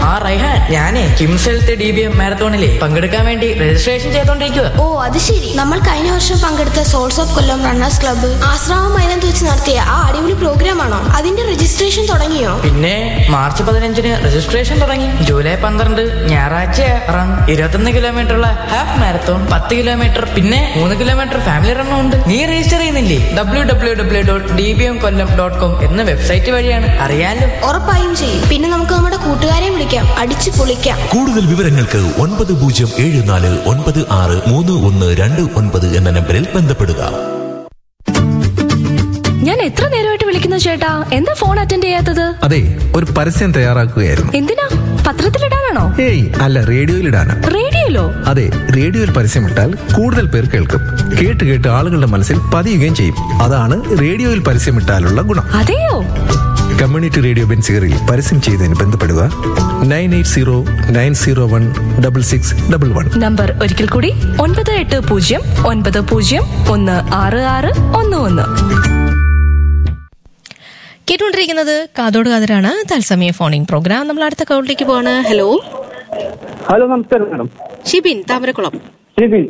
ആ റൈഹാൻ ഞാനേ KIMS health D B M മാരത്തോണിലെ പങ്കെടുക്കാൻ വേണ്ടി രജിസ്ട്രേഷൻ ചെയ്തോണ്ടിരിക്കുക ഓ അത് ശരി നമ്മൾ കഴിഞ്ഞ വർഷം പങ്കെടുത്ത souls of Kollam runners club Ashramam മൈതാനത്ത് വെച്ച് നടത്തിയ ആ അടിപൊളി പ്രോഗ്രാം ആണോ അതിന്റെ രജിസ്ട്രേഷൻ തുടങ്ങിയോ പിന്നെ മാർച്ച് പതിനഞ്ചിന് രജിസ്ട്രേഷൻ തുടങ്ങി ജൂലൈ പന്ത്രണ്ട് ഞായറാഴ്ച റൺ ഇരുപത്തൊന്ന് കിലോമീറ്റർ ഉള്ള ഹാഫ് മാരത്തോൺ പത്ത് കിലോമീറ്റർ പിന്നെ മൂന്ന് കിലോമീറ്റർ ഫാമിലി റണ്ണും ഉണ്ട് നീ രജിസ്റ്റർ ചെയ്യുന്നില്ലേ W W W dot D B M Kollam dot com എന്ന വെബ്സൈറ്റ് വഴിയാണ് അറിയാലോ ഉറപ്പായും ചെയ്യും പിന്നെ നമുക്ക് നമ്മുടെ കൂട്ടുകാരെ വിളിക്കാം അടിച്ചു പൊളിക്കാം കൂടുതൽ വിവരങ്ങൾക്ക് ഒൻപത് പൂജ്യം ഏഴ് നാല് ഒൻപത് ആറ് മൂന്ന് ഒന്ന് രണ്ട് ഒൻപത് എന്ന നമ്പറിൽ ബന്ധപ്പെടുക ഞാൻ എത്ര നേരമായിട്ട് വിളിക്കുന്നു ചേട്ടാ എന്താ ഫോൺ അറ്റൻഡ് ചെയ്യാത്തത് അതെ ഒരു പരസ്യം തയ്യാറാക്കുകയായിരുന്നു എന്തിനാ പത്രത്തിലിടാനാണോ ഏയ് അല്ല റേഡിയോയിലിടാന് റേഡിയോയിലോ അതെ റേഡിയോയിൽ പരസ്യമിട്ടാൽ കൂടുതൽ പേർ കേൾക്കും കേട്ട് കേട്ട് ആളുകളുടെ മനസ്സിൽ പതിയുകയും ചെയ്യും അതാണ് റേഡിയോയിൽ പരസ്യമിട്ടാലുള്ള ഗുണം അതെയോ കമ്മ്യൂണിറ്റി റേഡിയോ ബെൻസിയറിൽ പരസ്യം ചെയ്തതിന് ബന്ധപ്പെടുക nine eight zero nine zero one double six double one number ഒരിക്കൽ കൂടി ഒൻപത് എട്ട് പൂജ്യം ഒൻപത് പൂജ്യം ഒന്ന് ആറ് ആറ് ഒന്ന് ഒന്ന് കേട്ടുകൊണ്ടിരിക്കുന്നത് കാതോട് കാതരാണ് തത്സമയ ഫോണിംഗ് പ്രോഗ്രാം നമ്മൾ അടുത്ത കോളിലേക്ക് പോവാണ് ഹലോ ഹലോ നമസ്കാരം മാഡം ഷിബിൻ താമരക്കുളം ശരി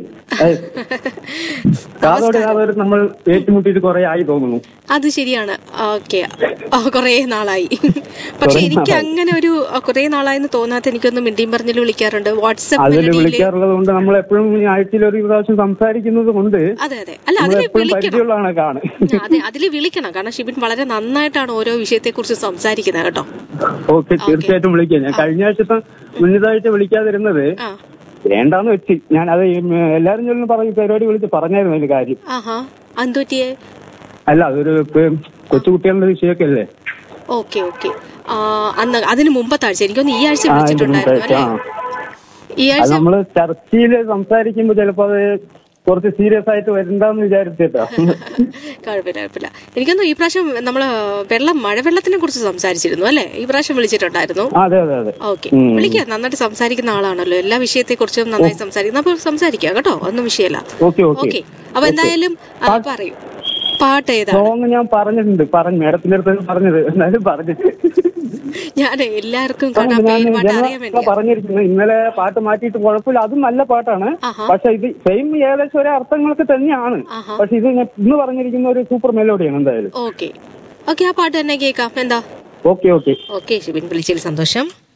കാതോട് കാതോട് നമ്മൾ ഏറ്റുമുട്ടിയിട്ട് കുറെ ആയി തോന്നുന്നു അത് ശരിയാണ് ഓക്കെ കുറെ നാളായി പക്ഷെ കുറേ എനിക്ക് നാളായി. അങ്ങനെ ഒരു കുറെ നാളായെന്ന് തോന്നാത്ത എനിക്കൊന്ന് മിണ്ടിയും പറഞ്ഞിൽ വിളിക്കാറുണ്ട് വാട്സപ്പ് അതിൽ മെലഡിയില് വിളിക്കാറുള്ളത് കൊണ്ട് നമ്മൾ എപ്പോഴും ആഴ്ചയിൽ ഒരു പ്രാവശ്യം സംസാരിക്കുന്നത് കൊണ്ട് അതെ അതെ അല്ല നമ്മൾ അതില് എപ്പോഴും വിളിക്കണം പരിചയമുള്ളതാണ് കാണും ആ, അതെ അതില് വിളിക്കണം കാരണം ഷിബിൻ വളരെ നന്നായിട്ടാണ് ഓരോ വിഷയത്തെ കുറിച്ച് സംസാരിക്കുന്നത് കേട്ടോ ഓക്കെ തീർച്ചയായിട്ടും വിളിക്കാം ഞാൻ കഴിഞ്ഞ ആഴ്ചത്തെ മുന്നിതാഴ്ച വിളിക്കാതിരുന്നത് ആ വേണ്ടാന്ന് വെച്ച് ഞാൻ അത് ഈ, ഉം, എല്ലാരും ചൊല്ലുന്ന പറഞ്ഞു പരിപാടി വിളിച്ച് പറഞ്ഞായിരുന്നു അതിന്റെ കാര്യം ആഹാ അന്തോറ്റിയെ അല്ല അതൊരു ഇപ്പൊ കൊച്ചുകുട്ടികളുടെ വിഷയമൊക്കെ അല്ലേ ഓക്കെ ഓക്കെ അന്ന് അതിന് മുമ്പത്തെ ആഴ്ച എനിക്കൊന്ന് ഈ ആഴ്ച ആ, അതിന്റെ വിളിച്ചിട്ടുണ്ടായിരുന്നു മുമ്പത്തെ അല്ലേ ആഴ്ച, ഈ അത് ആഴ്ച നമ്മള് ചർച്ചയിൽ സംസാരിക്കുമ്പോ ചിലപ്പോ അത് കുറച്ച് സീരിയസ് ആയിട്ട് വരണ്ടെന്ന് വിചാരിച്ചിട്ടാ കുഴപ്പമില്ല കുഴപ്പമില്ല എനിക്കൊന്നും ഈ പ്രാവശ്യം നമ്മള് വെള്ളം മഴവെള്ളത്തിനെ കുറിച്ച് സംസാരിച്ചിരുന്നു അല്ലേ ഈ പ്രാവശ്യം വിളിച്ചിട്ടുണ്ടായിരുന്നു അതെ അതെ അതെ ഓക്കെ ഉം. വിളിക്കുക നന്നായിട്ട് സംസാരിക്കുന്ന ആളാണല്ലോ എല്ലാ വിഷയത്തെ കുറിച്ചും നന്നായി സംസാരിക്കുന്ന അപ്പൊ സംസാരിക്കാം കേട്ടോ ഒന്നും വിഷയമല്ല ഓക്കെ ഓക്കെ ഓക്കെ അപ്പൊ എന്തായാലും ആ, പറയൂ പാട്ട് ഏതാണ് സോങ് ഞാൻ പറഞ്ഞിട്ടുണ്ട് പറഞ്ഞു മേഡത്തിന്റെ അടുത്ത് പറഞ്ഞത് എന്നാലും പറഞ്ഞു ഞാൻ എല്ലാവർക്കും ഞാൻ കാണാൻ പേര് പാട്ട് അറിയാൻ ജനറൽ വേണ്ടിയാ പറഞ്ഞിരിക്കുന്നു ഇന്നലെ പാട്ട് മാറ്റിയിട്ട് കുഴപ്പമില്ല അതും നല്ല പാട്ടാണ് ആഹാ. പക്ഷെ ഇത് സെയിം ഏകദേശം ഒരേ അർത്ഥങ്ങളൊക്കെ തന്നെയാണ് ആഹാ. പക്ഷെ ഇത് ഞാൻ ഇന്ന് പറഞ്ഞിരിക്കുന്ന ഒരു സൂപ്പർ മെലോഡിയാണ് എന്തായാലും ഓക്കെ ഓക്കെ ആ പാട്ട് തന്നെ കേൾക്കാം എന്താ ഓക്കെ ഓക്കെ ഓക്കെ ഷിബിൻ വിളിച്ചതിൽ സന്തോഷം